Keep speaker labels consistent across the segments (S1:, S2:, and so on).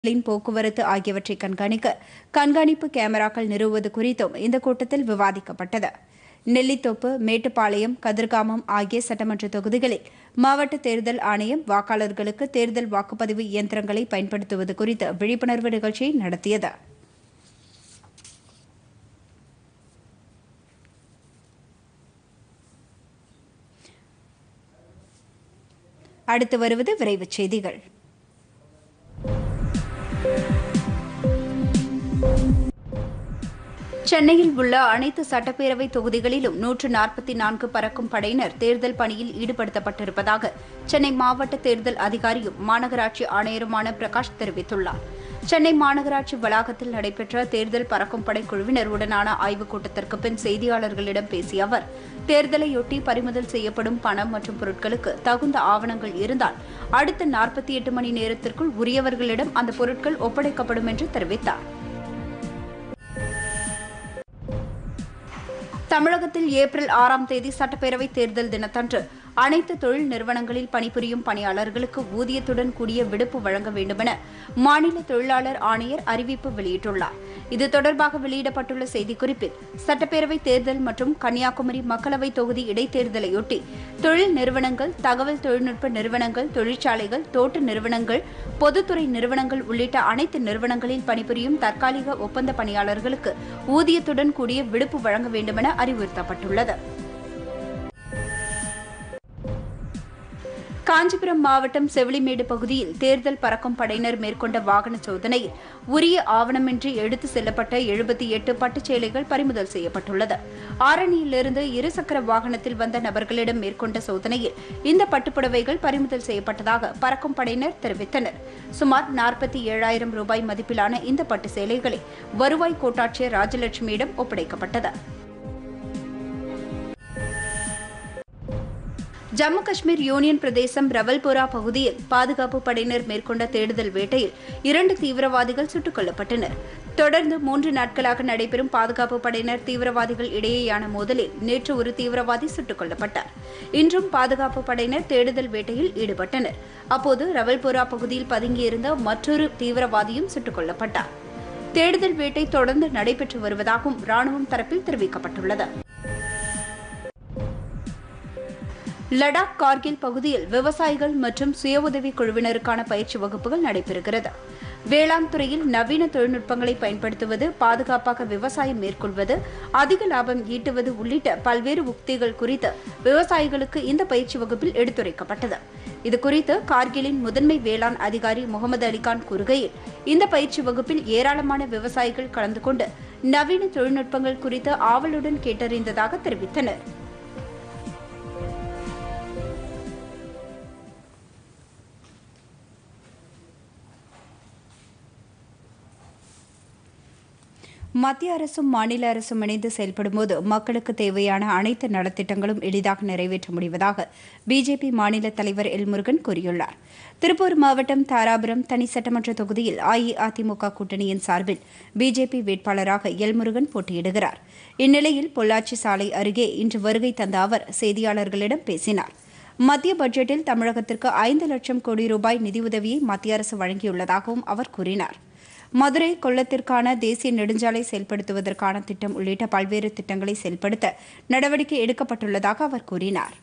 S1: களின் போக்குவரத்து ஆகியவற்றை கண்காணிக்க கண்காணிப்பு கேமராக்கள் நிறுவுவது குறித்தும் இந்த கூட்டத்தில் விவாதிக்கப்பட்டது நெல்லித்தோப்பு மேட்டுப்பாளையம் கதிர்காமம் ஆகிய சட்டமன்ற தொகுதிகளில் மாவட்ட தேர்தல் ஆணையம் வாக்காளர்களுக்கு தேர்தல் வாக்குப்பதிவு இயந்திரங்களை பயன்படுத்துவது குறித்து விழிப்புணர்வு நிகழ்ச்சியை நடத்தியது அடுத்து வருவது விரைவுச் செய்திகள் சென்னையில் உள்ள அனைத்து சட்டப்பேரவை தொகுதிகளிலும் நூற்று நாற்பத்தி நான்கு பறக்கும் படையினர் தேர்தல் பணியில் ஈடுபடுத்தப்பட்டிருப்பதாக சென்னை மாவட்ட தேர்தல் அதிகாரியும் மாநகராட்சி ஆணையருமான பிரகாஷ் தெரிவித்துள்ளார் சென்னை மாநகராட்சி வளாகத்தில் நடைபெற்ற தேர்தல் பறக்கும் படை குழுவினருடனான ஆய்வுக் கூட்டத்திற்கு பின் செய்தியாளர்களிடம் பேசிய அவர் தேர்தலையொட்டி பறிமுதல் செய்யப்படும் பணம் மற்றும் பொருட்களுக்கு தகுந்த ஆவணங்கள் இருந்தால் அடுத்த நாற்பத்தி எட்டு மணி நேரத்திற்குள் உரியவர்களிடம் அந்த பொருட்கள் ஒப்படைக்கப்படும் என்று தெரிவித்தார் தமிழகத்தில் ஏப்ரல் ஆறாம் தேதி சட்டப்பேரவை தேர்தல் தினத்தன்று அனைத்து தொழில் நிறுவனங்களில் பணிபுரியும் பணியாளர்களுக்கு ஊதியத்துடன் கூடிய விடுப்பு வழங்க வேண்டுமென மாநில தொழிலாளர் ஆணையர் அறிவிப்பு வெளியிட்டுள்ளார் இது தொடர்பாக வெளியிடப்பட்டுள்ள செய்திக்குறிப்பில் சட்டப்பேரவை தேர்தல் மற்றும் கன்னியாகுமரி மக்களவை தொகுதி இடைத்தேர்தலையொட்டி தொழில் நிறுவனங்கள் தகவல் தொழில்நுட்ப நிறுவனங்கள் தொழிற்சாலைகள் தோட்ட நிறுவனங்கள் பொதுத்துறை நிறுவனங்கள் உள்ளிட்ட அனைத்து நிறுவனங்களில் பணிபுரியும் தற்காலிக ஒப்பந்த பணியாளர்களுக்கு ஊதியத்துடன் கூடிய விடுப்பு வழங்க வேண்டுமென அறிவுறுத்தப்பட்டுள்ளது காஞ்சிபுரம் மாவட்டம் செவிலிமேடு பகுதியில் தேர்தல் பறக்கும் படையினர் மேற்கொண்ட வாகன சோதனையில் உரிய ஆவணமின்றி எடுத்து செல்லப்பட்ட எழுபத்தி எட்டு பட்டுச்சேலைகள் பறிமுதல் செய்யப்பட்டுள்ளது ஆரணியிலிருந்து இருசக்கர வாகனத்தில் வந்த நபர்களிடம் மேற்கொண்ட சோதனையில் இந்த பட்டுப்புடவைகள் பறிமுதல் செய்யப்பட்டதாக பறக்கும் படையினர் தெரிவித்தனர் சுமார் நாற்பத்தி ஏழாயிரம் ரூபாய் மதிப்பிலான இந்த பட்டு சேலைகளை வருவாய் கோட்டாட்சியர் ராஜலட்சுமியிடம் ஒப்படைக்கப்பட்டது ஜம்மு காஷ்மீர் யூனியன் பிரதேசம் ரவல்புரா பகுதியில் பாதுகாப்பு படையினர் மேற்கொண்ட தேடுதல் வேட்டையில் இரண்டு தீவிரவாதிகள் சுட்டுக் கொல்லப்பட்டனர் தொடர்ந்து மூன்று நாட்களாக நடைபெறும் பாதுகாப்பு படையினர் தீவிரவாதிகள் இடையேயான மோதலில் நேற்று ஒரு தீவிரவாதி சுட்டுக் கொல்லப்பட்டார் இன்றும் பாதுகாப்பு படையினர் தேடுதல் வேட்டையில் ஈடுபட்டனர் அப்போது ரவல்புரா பகுதியில் பதுங்கியிருந்த மற்றொரு தீவிரவாதியும் சுட்டுக் கொல்லப்பட்டார் தேடுதல் வேட்டை தொடர்ந்து நடைபெற்று வருவதாகவும் ராணுவம் தரப்பில் தெரிவிக்கப்பட்டுள்ளது லடாக் கார்கில் பகுதியில் விவசாயிகள் மற்றும் சுய உதவி குழுவினருக்கான பயிற்சி வகுப்புகள் நடைபெறுகிறது வேளாண் துறையில் நவீன தொழில்நுட்பங்களை பயன்படுத்துவது பாதுகாப்பாக விவசாயம் மேற்கொள்வது அதிக லாபம் ஈட்டுவது உள்ளிட்ட பல்வேறு உக்திகள் குறித்து விவசாயிகளுக்கு இந்த பயிற்சி வகுப்பில் எடுத்துரைக்கப்பட்டது இதுகுறித்து கார்கிலின் முதன்மை வேளாண் அதிகாரி முகமது அலிகான் கூறுகையில் இந்த பயிற்சி வகுப்பில் ஏராளமான விவசாயிகள் கலந்து கொண்டு நவீன தொழில்நுட்பங்கள் குறித்து ஆவலுடன் கேட்டறிந்ததாக தெரிவித்தனர் மத்திய அரசும் மாநில அரசும் இணைந்து செயல்படும்போது மக்களுக்கு தேவையான அனைத்து நலத்திட்டங்களும் எளிதாக நிறைவேற்ற முடிவதாக பிஜேபி மாநில தலைவர் எல் முருகன் கூறியுள்ளார் திருப்பூர் மாவட்டம் தாராபுரம் தனி சட்டமன்ற தொகுதியில் அஇஅதிமுக கூட்டணியின் சார்பில் பிஜேபி வேட்பாளராக எல் முருகன் போட்டியிடுகிறார் இந்நிலையில் பொள்ளாச்சி சாலை அருகே இன்று வருகை தந்த அவர் செய்தியாளர்களிடம் பேசினார் மத்திய பட்ஜெட்டில் தமிழகத்திற்கு ஐந்து லட்சம் கோடி ரூபாய் நிதியுதவியை மத்திய அரசு வழங்கியுள்ளதாகவும் அவர் கூறினார் மதுரை கொள்ளத்திற்கான தேசிய நெடுஞ்சாலை செயல்படுத்துவதற்கான திட்டம் உள்ளிட்ட பல்வேறு திட்டங்களை செயல்படுத்த நடவடிக்கை எடுக்கப்பட்டுள்ளதாக அவர் கூறினார்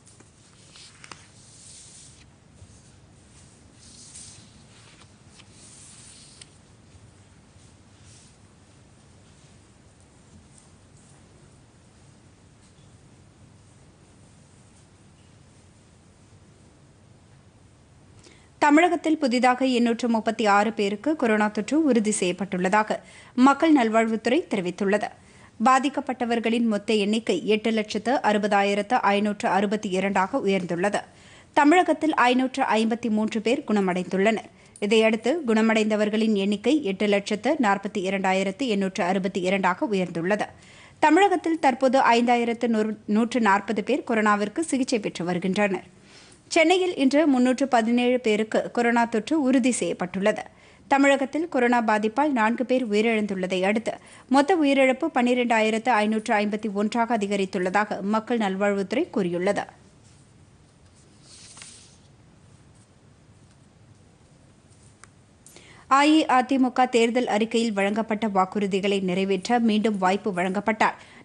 S1: தமிழகத்தில் புதிதாக எண்ணூற்று முப்பத்தி ஆறு பேருக்கு கொரோனா தொற்று உறுதி செய்யப்பட்டுள்ளதாக மக்கள் நல்வாழ்வுத்துறை தெரிவித்துள்ளது பாதிக்கப்பட்டவர்களின் மொத்த எண்ணிக்கை எட்டு லட்சத்து அறுபதாயிரத்து ஐநூற்று அறுபத்தி இரண்டாக உயர்ந்துள்ளது தமிழகத்தில் ஐநூற்று ஐம்பத்தி மூன்று பேர் குணமடைந்துள்ளனர் இதையடுத்து குணமடைந்தவர்களின் எண்ணிக்கை எட்டு லட்சத்து நாற்பத்தி இரண்டாயிரத்து எண்ணூற்று அறுபத்தி இரண்டாக உயர்ந்துள்ளது தமிழகத்தில் தற்போது ஐந்தாயிரத்து நூற்று நாற்பது பேர் கொரோனாவிற்கு சிகிச்சை பெற்று வருகின்றனர் சென்னையில் இன்று முன்னூற்று பதினேழு பேருக்கு கொரோனா தொற்று உறுதி செய்யப்பட்டுள்ளது தமிழகத்தில் கொரோனா பாதிப்பால் நான்கு பேர் உயிரிழந்துள்ளதை அடுத்து மொத்த உயிரிழப்பு பன்னிரண்டாயிரத்து ஐநூற்று ஐம்பத்தி ஒன்றாக அதிகரித்துள்ளதாக மக்கள் நல்வாழ்வுத்துறை கூறியுள்ளது அஇஅதிமுக தேர்தல் அறிக்கையில் வழங்கப்பட்ட வாக்குறுதிகளை நிறைவேற்ற மீண்டும் வாய்ப்பு வழங்கப்பட்டால்